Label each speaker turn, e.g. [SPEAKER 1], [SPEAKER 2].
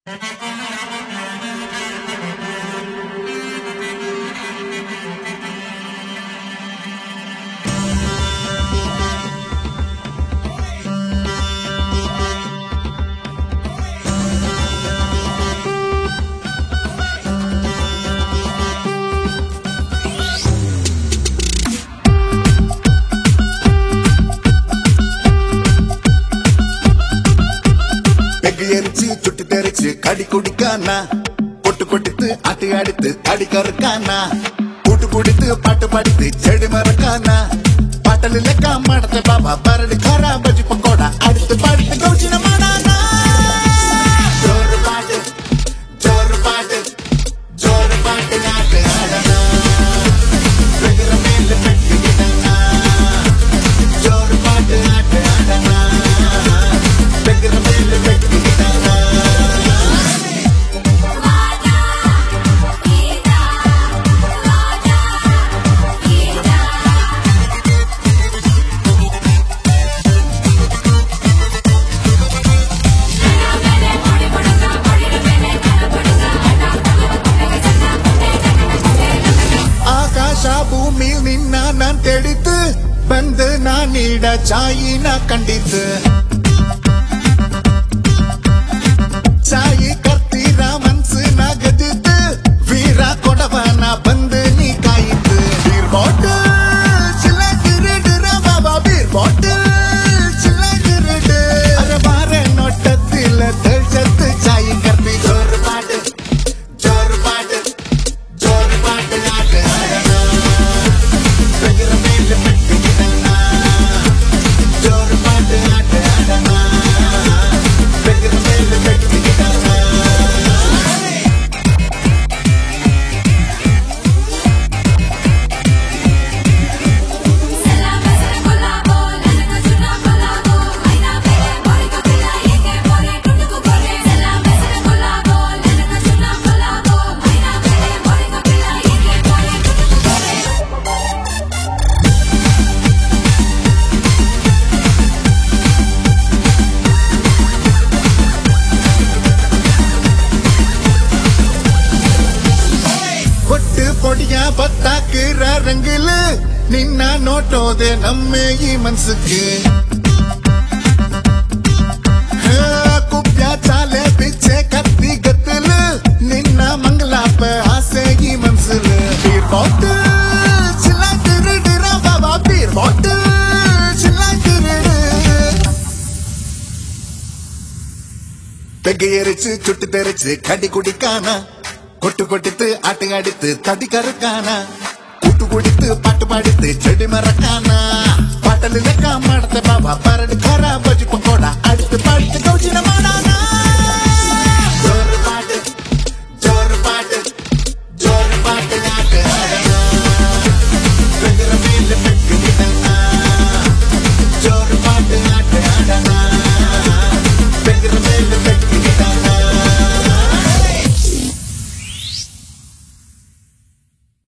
[SPEAKER 1] கடி குடிக்கானா பொட்டு கொட்டித்து ஆட்டி அடித்து அடி கருக்கானா கூட்டு குடித்து பாட்டு பாடித்து செடி மறக்கானா பாட்டல் லெக்க மாடத்த பாபா பரடி காரா பஜி பக்கோடா அடுத்து பாடித்து கௌச்சின மாடானா ஜோரு பாட்டு ஜோரு பாட்டு ஜோரு பாட்டு நாட்டு ஆடனா வெகுற மேல பெட்டிக்கிட்டனா ஜோரு பாட்டு நாட்டு ஆடனா வெகுற மேல பெட்டிக்கிட்டனா ಆಕಾಶ ಭೂಮಿ ನಿನ್ನ ನಾನ್ ತೆಡಿತು ಬಂದು ನಾನೀಡ ಚಾಯಿನ ಕಂಡಿತು ಚಾಯಿ ಕರ್ತೀರ ಮನ್ಸಿನ ಗದಿತು ವೀರ ಕೊಡವನ ಬಂದು ನೀ ಕಾಯಿತು ಬೀರ್ ಬಾಟಲ್ ಚಿಲ್ಲ ಗಿರಿಡುರ ಬಾಬಾ ಬೀರ್ ಬಾಟಲ್ ಚಿಲ್ಲ ಗಿರಿಡು ಅರೆ ಬಾರೆ ನೋಟತ್ತಿಲ್ಲ ತೆಳ್ಚತ್ತು ಚಾಯಿ ಕರ್ತಿ ಜೋರು ಪಾಡು ಜೋರು ಪಾಡು ಜೋರು ಪಾಡು ಆಟ ಆಡೋಣ ಬೆಗರ ಮೇಲೆ ಮೆಟ್ಟಿಗಿಡೋಣ ಜೋರು ಪಾಡು ಆಟ ಆಡೋಣ ಬೆಗರ ಮೇಲೆ ಮೆಟ್ಟಿಗಿಡೋಣ ಕೊಟ್ಟು ಪೊಡಿಯ ಬತ್ತಾಕಿರ ರಂಗಿಲ್ ನಿನ್ನ ನೋಟೋದೆ ನಮ್ಮ ಈ ಮನ್ಸಕ್ಕೆ ಕುಪ್ಯ ಚಾಲೆ ಬಿಚ್ಚೆ ಕತ್ತಿ ಗತ್ತಲ್ ನಿನ್ನ ಮಂಗಲಾಪ ಆಸೆ ಈ ಮನ್ಸಲ್ ಬೀರ್ ಬಾಟಲ್ ಚಿಲ್ಲ ತಿರುಡಿರ ಬಾಬಾ ಬೀರ್ ಬಾಟಲ್ ಚಿಲ್ಲ ತಿರುಡು பெகையரிச்சு சுட்டு தெரிச்சு கடி குடிக்கானா கொட்டு கொட்டித்து ஆட்டு அடித்து தடி கருக்கானா கூட்டு குடித்து பாட்டு பாடித்து செடி மறக்கானா பாட்டல் லெக்க மாடத்த பாபா பரடு காரா பஜி பக்கோடா அடுத்து பாடித்து கௌச்சின மாடானா ஜோரு பாட்டு ஜோரு பாட்டு ஜோரு பாட்டு நாட்டு ஆடனா வெகுற மேல பெட்டுக்கிட்டனா ஜோரு பாட்டு நாட்டு